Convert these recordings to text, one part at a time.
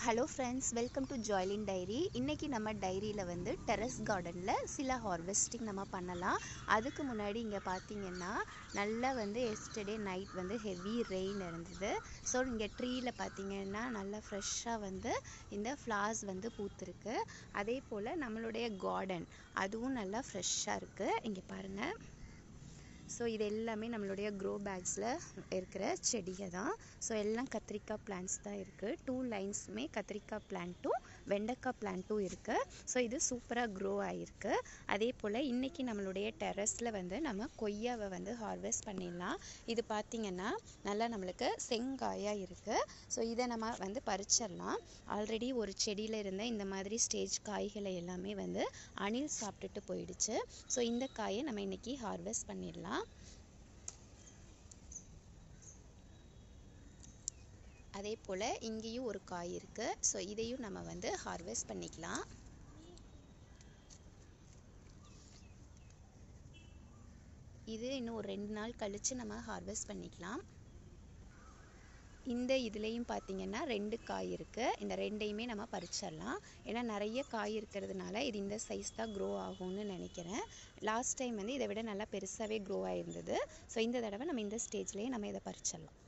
hello friends welcome to Joylin diary இன்றைக்கி நம்ம டைரியில் வந்து டெரஸ் கார்டனில் சில ஹார்வெஸ்டிங் நம்ம பண்ணலாம் அதுக்கு முன்னாடி இங்கே பார்த்தீங்கன்னா நல்லா வந்து எஸ்டர்டே நைட் வந்து ஹெவி ரெயின் இருந்தது ஸோ இங்கே ட்ரீயில் பார்த்தீங்கன்னா நல்லா ஃப்ரெஷ்ஷாக வந்து இந்த ஃப்ளார்ஸ் வந்து பூத்துருக்கு அதே போல் நம்மளுடைய கார்டன் அதுவும் நல்லா ஃப்ரெஷ்ஷாக இருக்குது இங்கே பாருங்கள் ஸோ இது எல்லாமே நம்மளுடைய க்ரோ பேக்ஸில் இருக்கிற செடியை தான் ஸோ எல்லாம் கத்திரிக்காய் பிளான்ட்ஸ் தான் இருக்குது டூ லைன்ஸுமே கத்திரிக்காய் பிளான்ட்டும் வெண்டைக்காய் பிளான்ட்டும் இருக்குது ஸோ இது சூப்பராக க்ரோ ஆகிருக்கு அதே போல் இன்றைக்கி நம்மளுடைய டெரஸில் வந்து நம்ம கொய்யாவை வந்து ஹார்வெஸ்ட் பண்ணிடலாம் இது பார்த்திங்கன்னா நல்லா நம்மளுக்கு செங்காயாக இருக்குது ஸோ இதை நம்ம வந்து பறிச்சிடலாம் ஆல்ரெடி ஒரு செடியில் இருந்த இந்த மாதிரி ஸ்டேஜ் காய்களை எல்லாமே வந்து அணில் சாப்பிட்டுட்டு போயிடுச்சு ஸோ இந்த காயை நம்ம இன்றைக்கி ஹார்வெஸ்ட் பண்ணிடலாம் அதே போல் இங்கேயும் ஒரு காய் இருக்குது ஸோ இதையும் நம்ம வந்து ஹார்வெஸ்ட் பண்ணிக்கலாம் இது இன்னும் ஒரு ரெண்டு நாள் கழித்து நம்ம ஹார்வெஸ்ட் பண்ணிக்கலாம் இந்த இதுலேயும் பார்த்தீங்கன்னா ரெண்டு காய் இருக்குது இந்த ரெண்டையுமே நம்ம பறிச்சிடலாம் ஏன்னா நிறைய காய் இருக்கிறதுனால இது இந்த சைஸ் தான் க்ரோ ஆகும்னு நினைக்கிறேன் லாஸ்ட் டைம் வந்து இதை விட நல்லா பெருசாகவே க்ரோ ஆகிருந்தது ஸோ இந்த தடவை நம்ம இந்த ஸ்டேஜ்லேயே நம்ம இதை பறிச்சிடலாம்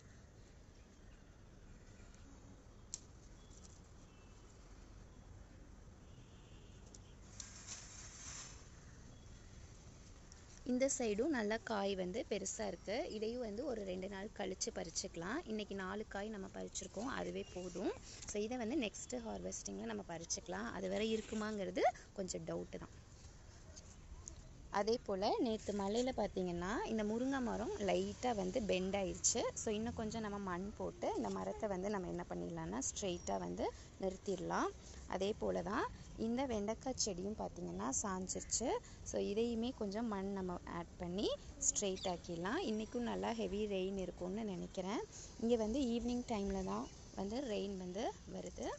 இந்த சைடும் நல்லா காய் வந்து பெருசாக இருக்குது இதையும் வந்து ஒரு ரெண்டு நாள் கழித்து பறிச்சுக்கலாம் இன்றைக்கி நாலு காய் நம்ம பறிச்சிருக்கோம் அதுவே போதும் ஸோ இதை வந்து நெக்ஸ்ட்டு ஹார்வெஸ்டிங்கில் நம்ம பறிச்சுக்கலாம் அது வரை இருக்குமாங்கிறது கொஞ்சம் டவுட்டு தான் அதே போல் நேற்று மழையில் பார்த்தீங்கன்னா இந்த முருங்கை மரம் லைட்டாக வந்து பெண்ட் ஆயிடுச்சு ஸோ இன்னும் கொஞ்சம் நம்ம மண் போட்டு இந்த மரத்தை வந்து நம்ம என்ன பண்ணிடலாம்னா ஸ்ட்ரெயிட்டாக வந்து நிறுத்திடலாம் அதே போல் தான் இந்த வெண்டைக்காய் செடியும் பார்த்திங்கன்னா சாஞ்சிருச்சு ஸோ இதையுமே கொஞ்சம் மண் நம்ம ஆட் பண்ணி ஸ்ட்ரெயிட் ஆக்கிடலாம் இன்றைக்கும் நல்லா ஹெவி ரெயின் இருக்கும்னு நினைக்கிறேன் இங்கே வந்து ஈவினிங் டைமில் தான் வந்து ரெயின் வந்து வருது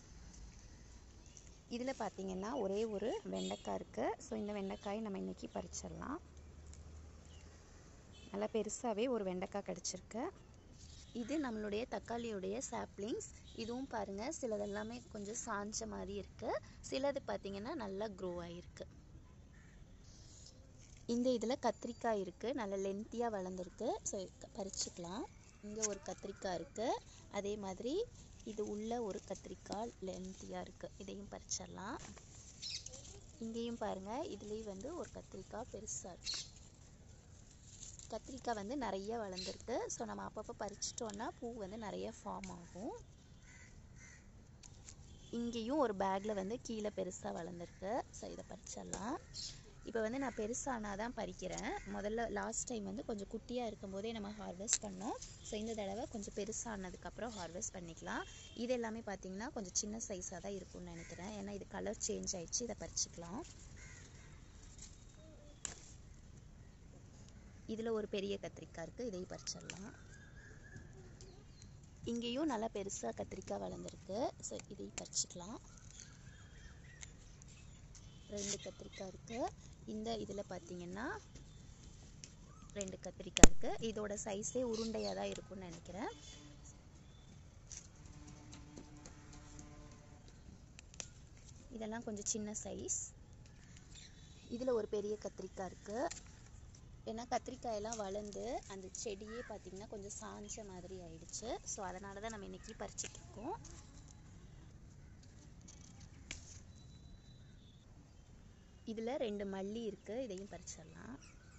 இதில் பார்த்திங்கன்னா ஒரே ஒரு வெண்டைக்காய் இருக்குது ஸோ இந்த வெண்டைக்காய் நம்ம இன்றைக்கி பறிச்சிடலாம் நல்லா பெருசாகவே ஒரு வெண்டைக்காய் கிடச்சிருக்கு இது நம்மளுடைய தக்காளியுடைய சாப்ளிங்ஸ் இதுவும் பாருங்கள் சிலதெல்லாமே கொஞ்சம் சாஞ்ச மாதிரி இருக்குது சிலது பார்த்திங்கன்னா நல்லா க்ரோ ஆகிருக்கு இந்த இதில் கத்திரிக்காய் இருக்குது நல்லா லென்த்தியாக வளர்ந்துருக்கு ஸோ பறிச்சுக்கலாம் இங்கே ஒரு கத்திரிக்காய் இருக்குது அதே மாதிரி இது உள்ள ஒரு கத்திரிக்காய் லென்த்தியாக இருக்குது இதையும் பறிச்சிடலாம் இங்கேயும் பாருங்கள் இதுலேயும் வந்து ஒரு கத்திரிக்காய் பெருசாக இருக்குது கத்திரிக்காய் வந்து நிறைய வளர்ந்துருக்கு ஸோ நம்ம அப்பப்போ பறிச்சிட்டோன்னா பூ வந்து நிறைய ஃபார்ம் ஆகும் இங்கேயும் ஒரு பேக்கில் வந்து கீழே பெருசாக வளர்ந்துருக்கு ஸோ இதை பறிச்சிடலாம் இப்போ வந்து நான் பெருசானா தான் பறிக்கிறேன் முதல்ல லாஸ்ட் டைம் வந்து கொஞ்சம் குட்டியாக இருக்கும்போதே நம்ம ஹார்வெஸ்ட் பண்ணோம் ஸோ இந்த தடவை கொஞ்சம் பெருசானதுக்கப்புறம் ஹார்வெஸ்ட் பண்ணிக்கலாம் இது எல்லாமே பார்த்திங்கன்னா கொஞ்சம் சின்ன சைஸாக தான் இருக்கும்னு நினைக்கிறேன் ஏன்னா இது கலர் சேஞ்ச் ஆயிடுச்சு இதை பறிச்சுக்கலாம் இதில் ஒரு பெரிய கத்திரிக்காய் இருக்குது இதையும் பறிச்சிடலாம் இங்கேயும் நல்லா பெருசாக கத்திரிக்காய் வளர்ந்துருக்கு ஸோ இதையும் பறிச்சுக்கலாம் ரெண்டு கத்திரிக்காய் இருக்குது இந்த இதில் பார்த்தீங்கன்னா ரெண்டு கத்திரிக்காய் இருக்குது இதோட சைஸே உருண்டையாக தான் இருக்கும்னு நினைக்கிறேன் இதெல்லாம் கொஞ்சம் சின்ன சைஸ் இதில் ஒரு பெரிய கத்திரிக்காய் இருக்குது ஏன்னா கத்திரிக்காயெல்லாம் வளர்ந்து அந்த செடியே பார்த்திங்கன்னா கொஞ்சம் சாஞ்ச மாதிரி ஆயிடுச்சு ஸோ அதனால தான் நம்ம இன்றைக்கி பறிச்சிட்ருக்கோம் இதில் ரெண்டு மல்லி இருக்குது இதையும் பறிச்சிடலாம்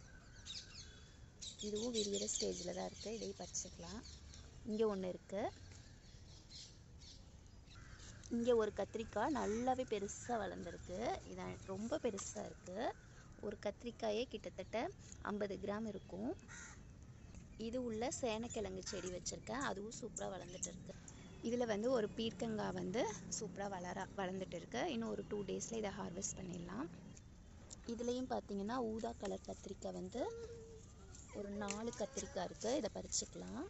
இதுவும் விரிகிற ஸ்டேஜில் தான் இருக்குது இதையும் பறிச்சிக்கலாம் இங்கே ஒன்று இருக்குது இங்கே ஒரு கத்திரிக்காய் நல்லாவே பெருசாக வளர்ந்துருக்கு இதான் ரொம்ப பெருசாக இருக்குது ஒரு கத்திரிக்காயே கிட்டத்தட்ட ஐம்பது கிராம் இருக்கும் இது உள்ள சேனக்கிழங்கு செடி வச்சுருக்கேன் அதுவும் சூப்பராக வளர்ந்துட்டு இருக்கு இதில் வந்து ஒரு பீர்க்கங்காய் வந்து சூப்பராக வளர வளர்ந்துட்டு இருக்கு இன்னும் ஒரு டூ டேஸில் இதை ஹார்வெஸ்ட் பண்ணிடலாம் இதுலேயும் பார்த்தீங்கன்னா ஊதா கலர் கத்திரிக்காய் வந்து ஒரு நாலு கத்திரிக்காய் இருக்குது இதை பறிச்சுக்கலாம்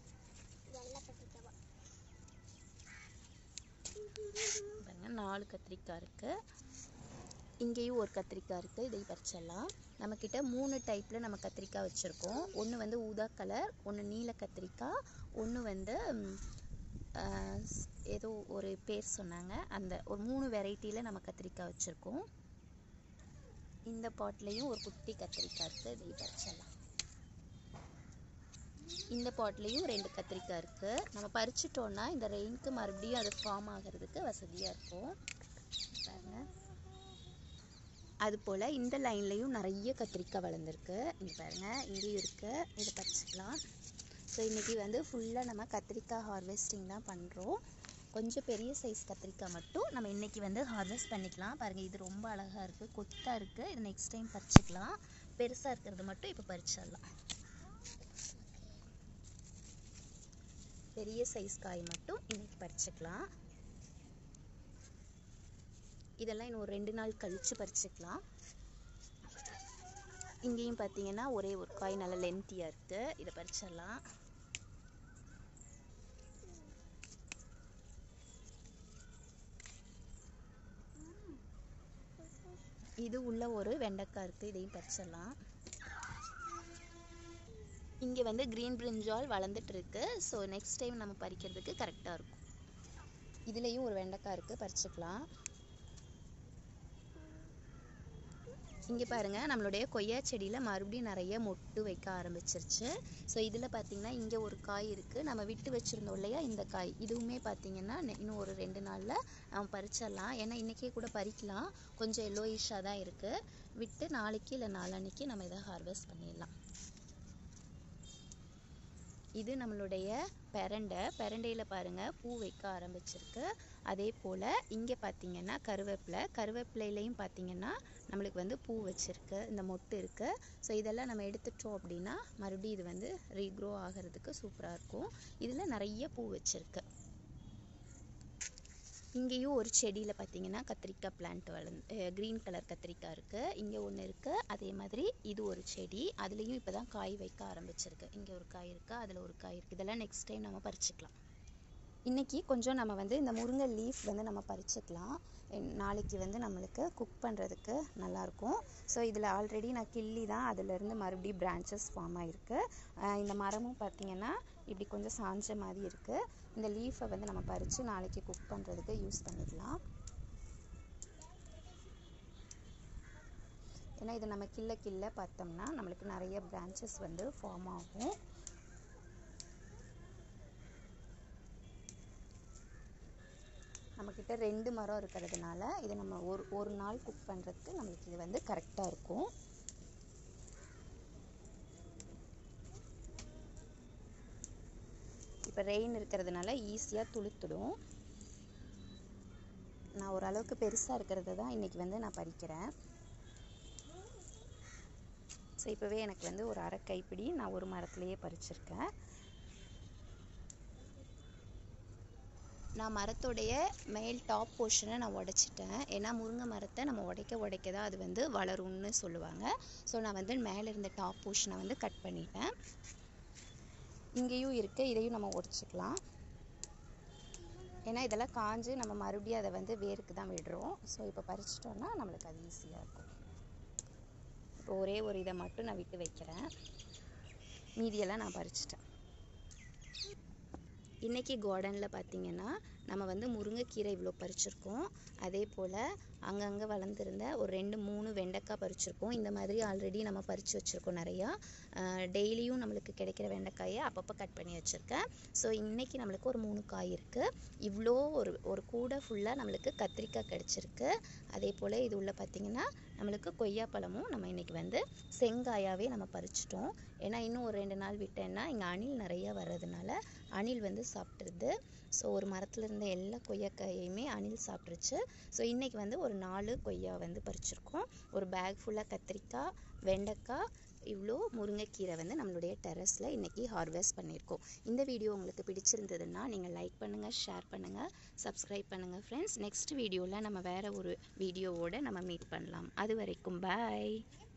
பாருங்க நாலு கத்திரிக்காய் இருக்குது இங்கேயும் ஒரு கத்திரிக்காய் இருக்குது இதையும் பறிச்சிடலாம் நம்மக்கிட்ட மூணு டைப்பில் நம்ம கத்திரிக்காய் வச்சுருக்கோம் ஒன்று வந்து ஊதா கலர் ஒன்று நீல கத்திரிக்காய் ஒன்று வந்து ஆஹ் ஸ்- ஏதோ ஒரு பேர் சொன்னாங்க அந்த ஒரு மூணு வெரைட்டியில் நம்ம கத்திரிக்காய் வச்சுருக்கோம் இந்த பாட்லேயும் ஒரு குட்டி கத்திரிக்காய் இருக்குது இதை பறிச்சிடலாம் இந்த பாட்லேயும் ரெண்டு கத்திரிக்காய் இருக்குது நம்ம பறிச்சிட்டோன்னா இந்த ரெயினுக்கு மறுபடியும் அது ஃபார்ம் ஆகிறதுக்கு வசதியாக இருக்கும் பாருங்க அது போல் இந்த லைன்லேயும் நிறைய கத்திரிக்காய் வளர்ந்துருக்கு இங்கே பாருங்க இங்கேயும் இருக்குது இதை பறிச்சுக்கலாம் ஸோ இன்றைக்கி வந்து ஃபுல்லாக நம்ம கத்திரிக்காய் ஹார்வெஸ்டிங் தான் பண்ணுறோம் கொஞ்சம் பெரிய சைஸ் கத்திரிக்காய் மட்டும் நம்ம இன்றைக்கி வந்து ஹார்வெஸ்ட் பண்ணிக்கலாம் பாருங்கள் இது ரொம்ப அழகாக இருக்குது கொத்தாக இருக்குது இது நெக்ஸ்ட் டைம் பறிச்சுக்கலாம் பெருசாக இருக்கிறது மட்டும் இப்போ பறிச்சிடலாம் பெரிய சைஸ் காய் மட்டும் இன்னைக்கு பறிச்சுக்கலாம் இதெல்லாம் இன்னும் ஒரு ரெண்டு நாள் கழித்து பறிச்சுக்கலாம் இங்கேயும் பார்த்தீங்கன்னா ஒரே ஒரு காய் நல்லா லென்த்தியாக இருக்குது இதை பறிச்சிடலாம் இது உள்ள ஒரு வெண்டைக்காய் இருக்குது இதையும் பறிச்சிடலாம் இங்கே வந்து க்ரீன் பிரிஞ்சால் வளர்ந்துட்டு இருக்கு ஸோ நெக்ஸ்ட் டைம் நம்ம பறிக்கிறதுக்கு கரெக்டாக இருக்கும் இதுலேயும் ஒரு வெண்டைக்காய் இருக்குது பறிச்சுக்கலாம் இங்கே பாருங்கள் நம்மளுடைய கொய்யா செடியில் மறுபடியும் நிறைய மொட்டு வைக்க ஆரம்பிச்சிருச்சு ஸோ இதில் பார்த்தீங்கன்னா இங்கே ஒரு காய் இருக்குது நம்ம விட்டு வச்சுருந்தோம் இல்லையா இந்த காய் இதுவுமே பார்த்தீங்கன்னா நெ- இன்னும் ஒரு ரெண்டு நாளில் நம்ம பறிச்சிடலாம் ஏன்னா இன்றைக்கே கூட பறிக்கலாம் கொஞ்சம் எல்லோயிஷாக தான் இருக்குது விட்டு நாளைக்கு இல்லை நாளான்னைக்கு நம்ம இதை ஹார்வெஸ்ட் பண்ணிடலாம் இது நம்மளுடைய பெரண்டை பெரண்டையில் பாருங்கள் பூ வைக்க ஆரம்பிச்சிருக்கு அதே போல் இங்கே பார்த்தீங்கன்னா கருவேப்பிலை கருவேப்பிலையிலையும் பார்த்தீங்கன்னா நம்மளுக்கு வந்து பூ வச்சிருக்கு இந்த மொட்டு இருக்குது ஸோ இதெல்லாம் நம்ம எடுத்துட்டோம் அப்படின்னா மறுபடியும் இது வந்து ரீக்ரோ ஆகிறதுக்கு சூப்பராக இருக்கும் இதில் நிறைய பூ வச்சிருக்கு இங்கேயும் ஒரு செடியில் பார்த்தீங்கன்னா கத்திரிக்காய் பிளான்ட் வளர்ந்து க்ரீன் கலர் கத்திரிக்காய் இருக்குது இங்கே ஒன்று இருக்குது அதே மாதிரி இது ஒரு செடி அதுலேயும் இப்போ தான் காய் வைக்க ஆரம்பிச்சிருக்கு இங்கே ஒரு காய் இருக்குது அதில் ஒரு காய் இருக்குது இதெல்லாம் நெக்ஸ்ட் டைம் நம்ம பறிச்சுக்கலாம் இன்றைக்கி கொஞ்சம் நம்ம வந்து இந்த முருங்கை லீஃப் வந்து நம்ம பறிச்சுக்கலாம் என்- நாளைக்கு வந்து நம்மளுக்கு குக் பண்ணுறதுக்கு நல்லாயிருக்கும் ஸோ இதில் ஆல்ரெடி நான் கிள்ளி தான் அதிலேருந்து மறுபடியும் பிரான்ச்சஸ் ஃபார்ம் ஆகிருக்கு இந்த மரமும் பார்த்திங்கன்னா இப்படி கொஞ்சம் சாஞ்ச மாதிரி இருக்குது இந்த லீஃபை வந்து நம்ம பறித்து நாளைக்கு குக் பண்ணுறதுக்கு யூஸ் பண்ணிக்கலாம் ஏன்னா இது நம்ம கிள்ள கிள்ள பார்த்தோம்னா நம்மளுக்கு நிறைய பிரான்ச்சஸ் வந்து ஃபார்ம் ஆகும் நம்மக்கிட்ட ரெண்டு மரம் இருக்கிறதுனால இதை நம்ம ஒரு ஒரு நாள் குக் பண்ணுறதுக்கு நம்மளுக்கு இது வந்து கரெக்டாக இருக்கும் இப்போ ரெயின் இருக்கிறதுனால ஈஸியாக துளுத்துடும் நான் ஓரளவுக்கு பெருசாக இருக்கிறத தான் இன்றைக்கி வந்து நான் பறிக்கிறேன் ஸோ இப்போவே எனக்கு வந்து ஒரு அரை கைப்பிடி நான் ஒரு மரத்துலேயே பறிச்சிருக்கேன் நான் மரத்தோடைய மேல் டாப் போர்ஷனை நான் உடைச்சிட்டேன் ஏன்னா முருங்கை மரத்தை நம்ம உடைக்க உடைக்க தான் அது வந்து வளரும்னு சொல்லுவாங்க ஸோ நான் வந்து மேலே இருந்த டாப் போர்ஷனை வந்து கட் பண்ணிட்டேன் இங்கேயும் இருக்குது இதையும் நம்ம உடைச்சிக்கலாம் ஏன்னா இதெல்லாம் காஞ்சு நம்ம மறுபடியும் அதை வந்து வேருக்கு தான் விடுறோம் ஸோ இப்போ பறிச்சிட்டோம்னா நம்மளுக்கு அது ஈஸியாக இருக்கும் இப்போ ஒரே ஒரு இதை மட்டும் நான் விட்டு வைக்கிறேன் மீதியெல்லாம் நான் பறிச்சிட்டேன் இன்றைக்கி கார்டனில் பார்த்தீங்கன்னா நம்ம வந்து முருங்கைக்கீரை இவ்வளோ பறிச்சிருக்கோம் அதே போல் அங்கங்கே வளர்ந்துருந்த ஒரு ரெண்டு மூணு வெண்டைக்காய் பறிச்சிருக்கோம் இந்த மாதிரி ஆல்ரெடி நம்ம பறித்து வச்சுருக்கோம் நிறையா டெய்லியும் நம்மளுக்கு கிடைக்கிற வெண்டைக்காயை அப்பப்போ கட் பண்ணி வச்சுருக்கேன் ஸோ இன்றைக்கி நம்மளுக்கு ஒரு மூணு காய் இருக்குது இவ்வளோ ஒரு ஒரு கூடை ஃபுல்லாக நம்மளுக்கு கத்திரிக்காய் கிடச்சிருக்கு அதே போல் இது உள்ள பார்த்திங்கன்னா நம்மளுக்கு கொய்யாப்பழமும் நம்ம இன்றைக்கி வந்து செங்காயாவே நம்ம பறிச்சிட்டோம் ஏன்னா இன்னும் ஒரு ரெண்டு நாள் விட்டேன்னா இங்கே அணில் நிறையா வர்றதுனால அணில் வந்து சாப்பிட்ருது ஸோ ஒரு மரத்தில் இருந்த எல்லா கொய்யாக்காயையுமே அணில் சாப்பிட்ருச்சு ஸோ இன்றைக்கி வந்து ஒரு நாலு கொய்யா வந்து பறிச்சிருக்கோம் ஒரு பேக் ஃபுல்லாக கத்திரிக்காய் வெண்டைக்காய் இவ்வளோ முருங்கைக்கீரை வந்து நம்மளுடைய டெரஸில் இன்றைக்கி ஹார்வெஸ்ட் பண்ணியிருக்கோம் இந்த வீடியோ உங்களுக்கு பிடிச்சிருந்ததுன்னா நீங்கள் லைக் பண்ணுங்கள் ஷேர் பண்ணுங்கள் சப்ஸ்கிரைப் பண்ணுங்கள் ஃப்ரெண்ட்ஸ் நெக்ஸ்ட் வீடியோவில் நம்ம வேறு ஒரு வீடியோவோட நம்ம மீட் பண்ணலாம் அது வரைக்கும் பாய்